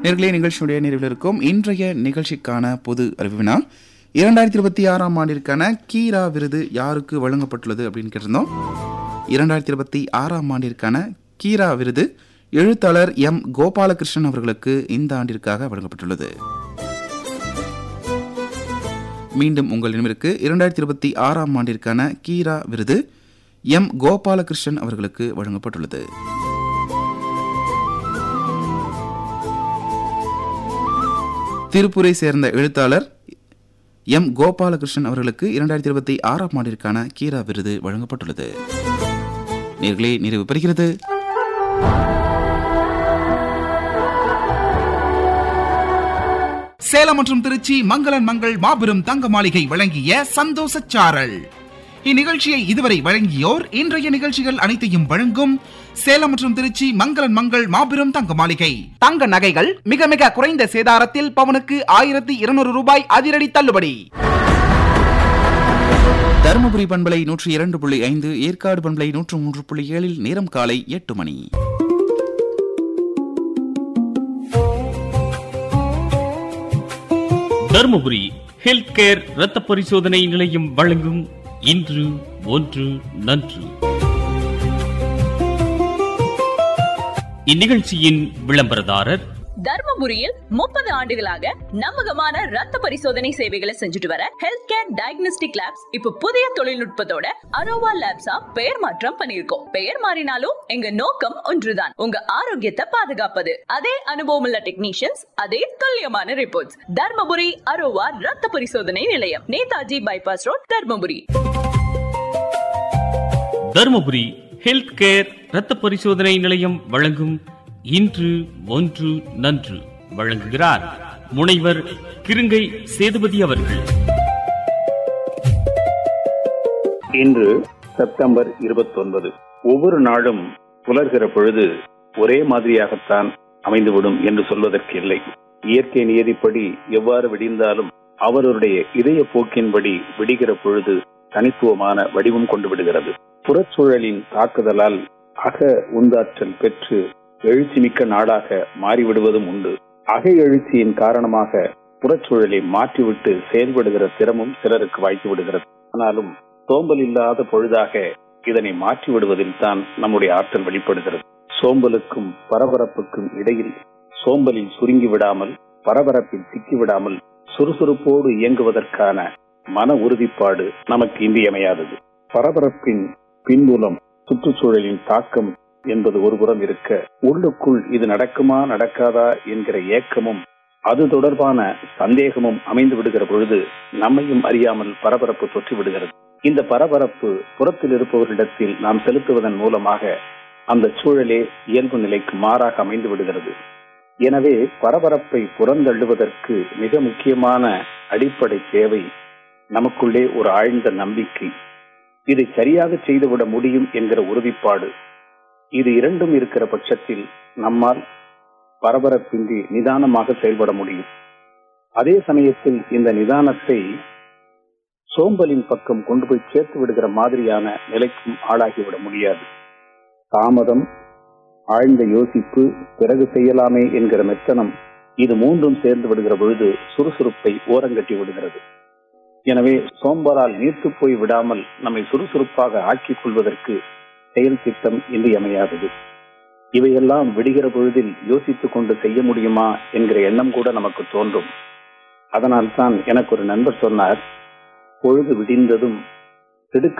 நேர்களே நிகழ்ச்சியுடைய நிறைவில் இருக்கும் இன்றைய நிகழ்ச்சிக்கான பொது அறிவினா இரண்டாயிரத்தி இருபத்தி ஆறாம் ஆண்டிற்கான கீரா விருது யாருக்கு வழங்கப்பட்டுள்ளது அப்படின்னு கேட்டிருந்தோம் இரண்டாயிரத்தி இருபத்தி ஆறாம் ஆண்டிற்கான கீரா விருது எழுத்தாளர் எம் கோபாலகிருஷ்ணன் அவர்களுக்கு இந்த ஆண்டிற்காக வழங்கப்பட்டுள்ளது மீண்டும் உங்கள் நினைவிற்கு இரண்டாயிரத்தி இருபத்தி ஆறாம் ஆண்டிற்கான கீரா விருது எம் கோபாலகிருஷ்ணன் அவர்களுக்கு வழங்கப்பட்டுள்ளது திருப்பூரை சேர்ந்த எழுத்தாளர் எம் கோபாலகிருஷ்ணன் அவர்களுக்கு இரண்டாயிரத்தி இருபத்தி ஆறாம் ஆண்டிற்கான கீரா விருது வழங்கப்பட்டுள்ளது நேர்களே நிறைவு பெறுகிறது சேலம் மற்றும் திருச்சி மங்களன் மங்கள் மாபெரும் தங்க மாளிகை வழங்கிய சந்தோஷ சாரல் இந்நிகழ்ச்சியை இதுவரை வழங்கியோர் இன்றைய நிகழ்ச்சிகள் அனைத்தையும் வழங்கும் சேலம் மற்றும் திருச்சி மங்களன் மங்கள் மாபெரும் தங்க மாளிகை தங்க நகைகள் மிக மிக குறைந்த சேதாரத்தில் பவனுக்கு ஆயிரத்தி இருநூறு ரூபாய் அதிரடி தள்ளுபடி தருமபுரி பண்பலை நூற்றி இரண்டு புள்ளி ஐந்து ஏற்காடு பண்பலை நூற்று மூன்று புள்ளி ஏழில் நேரம் காலை எட்டு மணி தருமபுரி ஹெல்த் கேர் இரத்த பரிசோதனை நிலையம் வழங்கும் இன்று ஒன்று நன்று இந்நிகழ்ச்சியின் விளம்பரதாரர் தர்மபுரியில் முப்பது ஆண்டுகளாக நம்பகமான ரத்த பரிசோதனை சேவைகளை செஞ்சுட்டு வர ஹெல்த் கேர் டயக்னோஸ்டிக் லேப்ஸ் இப்ப புதிய தொழில்நுட்பத்தோட அரோவா லேப்ஸா பெயர் மாற்றம் பண்ணிருக்கோம் பெயர் மாறினாலும் எங்க நோக்கம் ஒன்றுதான் உங்க ஆரோக்கியத்தை பாதுகாப்பது அதே அனுபவமுள்ள டெக்னீஷியன்ஸ் அதே துல்லியமான ரிப்போர்ட்ஸ் தர்மபுரி அரோவா ரத்த பரிசோதனை நிலையம் Netaji bypass road Dharmapuri Dharmapuri health care இரத்த பரிசோதனை நிலையம் வழங்கும் இன்று ஒன்று நன்று வழங்குகிறார் முனைவர் கிருங்கை சேதுபதி அவர்கள் இன்று செப்டம்பர் இருபத்தொன்பது ஒவ்வொரு நாளும் புலர்கிற பொழுது ஒரே மாதிரியாகத்தான் அமைந்துவிடும் என்று சொல்வதற்கு இல்லை இயற்கை நியதிப்படி எவ்வாறு விடிந்தாலும் அவருடைய இதய போக்கின்படி விடிகிற பொழுது தனித்துவமான வடிவம் கொண்டு விடுகிறது புறச்சூழலின் தாக்குதலால் அக உந்தாற்றல் பெற்று எழுச்சி மிக்க நாடாக மாறிவிடுவதும் உண்டு அக எழுச்சியின் காரணமாக புறச்சூழலை மாற்றிவிட்டு செயல்படுகிற திறமும் சிலருக்கு வாய்த்து விடுகிறது ஆனாலும் சோம்பல் இல்லாத பொழுதாக இதனை மாற்றி விடுவதில் தான் நம்முடைய ஆற்றல் வெளிப்படுகிறது சோம்பலுக்கும் பரபரப்புக்கும் இடையில் சோம்பலில் சுருங்கி விடாமல் பரபரப்பில் சிக்கி விடாமல் சுறுசுறுப்போடு இயங்குவதற்கான மன உறுதிப்பாடு நமக்கு இன்றியமையாதது பரபரப்பின் பின்புலம் சுற்றுச்சூழலின் தாக்கம் என்பது ஒருபுறம் இருக்க உள்ளுக்குள் இது நடக்குமா நடக்காதா என்கிற ஏக்கமும் அது தொடர்பான சந்தேகமும் அமைந்து விடுகிற பொழுது நம்மையும் அறியாமல் பரபரப்பு தொற்றி விடுகிறது இந்த பரபரப்பு புறத்தில் இருப்பவரிடத்தில் நாம் செலுத்துவதன் மூலமாக அந்த சூழலே இயல்பு நிலைக்கு மாறாக அமைந்து விடுகிறது எனவே பரபரப்பை புறந்தள்ளுவதற்கு மிக முக்கியமான அடிப்படை தேவை நமக்குள்ளே ஒரு ஆழ்ந்த நம்பிக்கை இதை சரியாக செய்துவிட முடியும் என்கிற உறுதிப்பாடு இது இரண்டும் இருக்கிற பட்சத்தில் நம்மால் பரபரப்பின்றி நிதானமாக செயல்பட முடியும் அதே சமயத்தில் இந்த நிதானத்தை சோம்பலின் பக்கம் கொண்டு போய் சேர்த்து விடுகிற மாதிரியான நிலைக்கும் ஆளாகிவிட முடியாது தாமதம் ஆழ்ந்த யோசிப்பு பிறகு செய்யலாமே என்கிற மெத்தனம் இது மூன்றும் சேர்ந்து விடுகிற பொழுது சுறுசுறுப்பை ஓரங்கட்டி விடுகிறது எனவே சோம்பலால் நீர்த்து போய் விடாமல் நம்மை சுறுசுறுப்பாக ஆக்கிக் கொள்வதற்கு செயல் திட்டம் இன்றியமையாதது இவையெல்லாம் விடுகிற பொழுதில் யோசித்துக் கொண்டு செய்ய முடியுமா என்கிற எண்ணம் கூட நமக்கு தோன்றும் அதனால் தான் எனக்கு ஒரு நண்பர் சொன்னார் பொழுது விடிந்ததும் திடுக்க